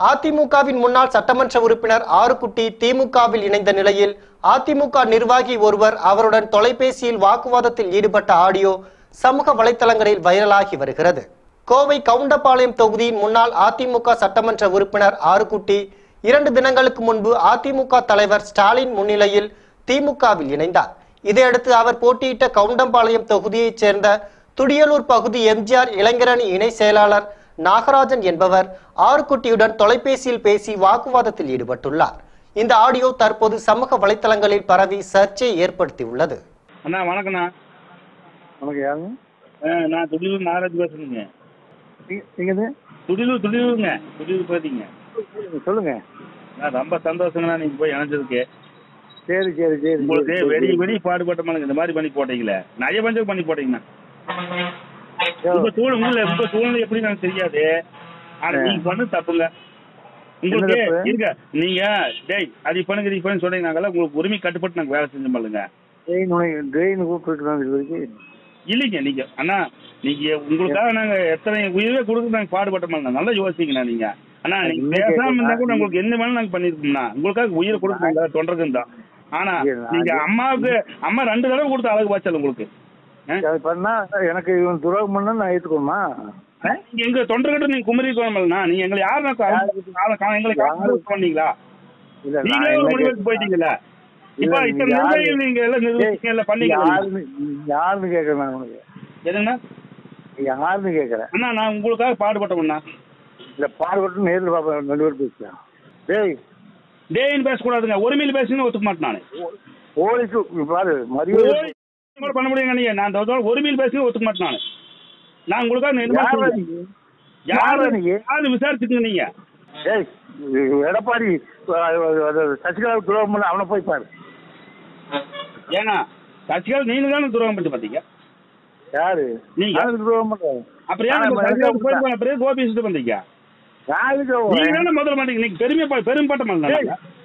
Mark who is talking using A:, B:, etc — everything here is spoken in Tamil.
A: அதிமுகவின் முன்னாள் சட்டமன்ற உறுப்பினர் ஆறுகுட்டி திமுகவில் இணைந்த நிலையில் அதிமுக நிர்வாகி ஒருவர் அவருடன் தொலைபேசியில் வாக்குவாதத்தில் ஈடுபட்ட ஆடியோ சமூக வலைத்தளங்களில் வைரலாகி வருகிறது கோவை கவுண்டபாளையம் தொகுதியின் முன்னாள் அதிமுக சட்டமன்ற உறுப்பினர் ஆறுகுட்டி இரண்டு தினங்களுக்கு முன்பு அதிமுக தலைவர் ஸ்டாலின் முன்னிலையில் திமுகவில் இணைந்தார் இதையடுத்து அவர் போட்டியிட்ட கவுண்டம்பாளையம் தொகுதியைச் சேர்ந்த துடியலூர் பகுதி எம்ஜிஆர் இளைஞரணி இணை செயலாளர் நாகராஜன் என்பவர் ஆறுகுட்டியுடன் தொலைபேசியில் பேசி வாக்குவாதத்தில் ஈடுபட்டுள்ளார் இந்த ஆடியோ தற்போது சமூக வலைத்தளங்களில் பரவி சர்ச்சையை ஏற்படுத்தியுள்ளது
B: அண்ணா வணக்கண்ணா
C: உனக்கு யாருங்க
B: ஆ, நான் துடிலூர் நாகராஜ் பேசுறேங்க
C: நீங்க- நீங்க
B: துடிலூர் துடிலூருங்க துடிலூர் போயிருந்தீங்க
C: சொல்லுங்க சொல்லுங்க
B: நான் ரொம்ப சந்தோஷங்கண்ணா நீங்க போய் இணைஞ்சதுக்கு
C: சரி சரி சரி
B: உங்களுக்கு
C: சரி,
B: வெடி
C: சரி.
B: வெடி பாடுபட்ட மாதிரி இந்த மாதிரி பண்ணி போட்டீங்களே நிறைய பஞ்சம் பண்ணி போட்டீங்கண்ணா
C: யோ,
B: உங்க சூழ்நிலை உங்களை உங்க சூழ்நிலை எப்படி எனக்கு தெரியாது ஆனா
C: ஆ.
B: நீங்க பண்ணு தப்புங்க உங்களுக்கு
C: என்ன தப்பு?
B: இருங்க நீங்க டேய் அது பண்ணுங்க இது பண்ணு சொன்னீங்கனால உங்களுக்கு உரிமை கட்டுப்பட்டு நாங்க வேலை செஞ்சோம் பாருங்க
C: ட்ரெயின் உனக்கு ட்ரெயின் கூப்பிட்டு தான் இது வரைக்கும்
B: இல்லைங்க நீங்க அண்ணா நீங்க உங்களுக்காக நாங்க எத்தனை உயிரே கொடுத்து நாங்க பாடுபட்ட மாதிரி நல்லா யோசிக்கணும் நீங்க அண்ணா நீங்க
C: என்ன
B: பேசாம
C: கேக்குறீங்க?
B: இருந்தா கூட உங்களுக்கு என்ன வேணும் நாங்க பண்ணிருக்கோம்னா உங்களுக்காக உயிரை கொடுத்து தொண்டருக்கு தான் ஆனா
C: இல்ல, நான்
B: நீங்க
C: அது-
B: அம்மாவுக்கு அம்மா ரெண்டு தடவை கொடுத்த அழகு பாய்ச்சல் உங்களுக்கு ஆ?
C: அது பண்ணா எனக்கு இவன் துரோகம் பண்ணா நான் ஏற்றுக்கணுமா
B: நீங்க எங்க தொண்டர்கிட்ட நீங்க குமரி கோணமல்னா நீங்க எங்களை யாரு எங்களை
C: யாரு-
B: பண்ணீங்களா
C: இல்ல நான்
B: நீங்களே ஒரு
C: என்ன
B: முடிவெடுத்து
C: கேக்குறேன்?
B: போயிட்டீங்களா
C: இல்ல,
B: இப்ப
C: நீங்க
B: இத்தனை
C: யாரு-
B: நிர்ணயம் நீங்க எல்லாம் நிர்வகிச்சீங்க எல்லாம் பண்ணீங்களா
C: யாருன்னு யாருன்னு கேட்கறேன் நான் உனக்கு
B: எதுங்கண்ணா
C: யாருன்னு கேட்கறேன்
B: அண்ணா நான் உங்களுக்காக பாடுபட்டவண்ணா
C: இல்ல பாடுபட்டு நேரில் பாப்பா ரெண்டு பேரும் பேசலாம் டேய்
B: டேன்னு பேசக்கூடாதுங்க ஒரு மீல் பேசுன்னு ஒத்துக்க மாட்டேன் நானு
C: போலீஸ் பாரு மரியாதை
B: ஒரு கூட பண்ண முடியுங்க நீங்க நான் இந்த தடவை ஒரு மீல் பேசுங்க ஒத்துக்க மாட்டேன் நானு நான் உங்களுக்காக
C: யாரா
B: நிர்மாணம்
C: நீங்க?
B: யாரு
C: யாரா நீங்க?
B: யாரு விசாரிச்சுக்கங்க நீங்க
C: டேய் எடப்பாடி அது- அது சசிகலாவுக்கு துரோகம் பண்ண அவனை போய் பாரு
B: ஏன்னா சசிகலா நீங்க தானே துரோகம் பண்ணி பாத்தீங்க
C: யாரு
B: நீங்க.
C: யாருக்கு துரோகம் பண்றாரு
B: அப்புறம் ஏன்
C: ஆனா,
B: நம்ம
C: மறுபடியும்
B: சசிகலாவுக்கு போய் அப்புறம் கோபி சுட்டு வந்தீங்க
C: யாருக்கு
B: நீங்க தானே முதல்ல மாட்டீங்க நீங்க பெருமை பெரும்பட்ட
C: டேய்,
B: மாதிரி